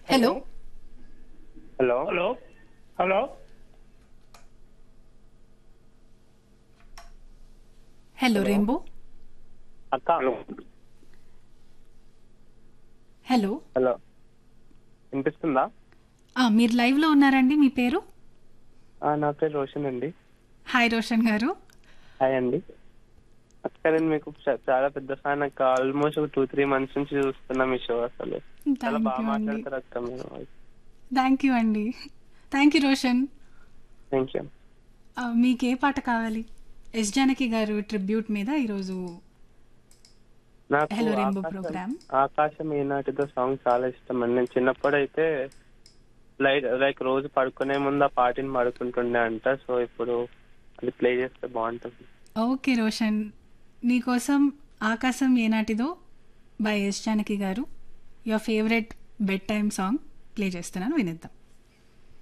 Hello hello hello hello hello Rainbow అక్క hello hello వినిపిస్తుందా ఆ, మీరు లైవ్లో ఉన్నారండి మీ పేరు ఆ, నా పేరు రోషన్ అండి హాయ్ రోషన్ గారు హాయ్ అండి అక్క నేను మీకు చ- చాలా పెద్ద ఫ్యాన్ అక్క ఆల్మోస్ట్ ఒక టూ త్రీ మంత్స్ నుంచి చూస్తున్నా మీ షో అసలు చాలా థ్యాంక్ బాగా యూ అండి మాట్లాడతారు అక్క మీరు థ్యాంక్ యూ అండి thank you Roshan thank you ఆ, మీకు ఏ పాట కావాలి ఎస్ జానకి గారు ట్రిబ్యూట్ మీద ఈరోజు నాకు Hello Rainbow ఆకాశం- program. ఆకాశం ఈనాటితో సాంగ్ చాలా ఇష్టం అండి నేను చిన్నప్పుడు అయితే లైక్ లైక్ రోజు పడుకునే ముందు ఆ పాటని పడుకుంటుండే అంట సో ఇప్పుడు అది ప్లే చేస్తే బాగుంటుంది ఓకే రోషన్ నీకోసం ఆకాశం ఏనాటిదో బై ఎస్ జానకి గారు your favourite bedtime song play చేస్తున్నాను వినిద్దాం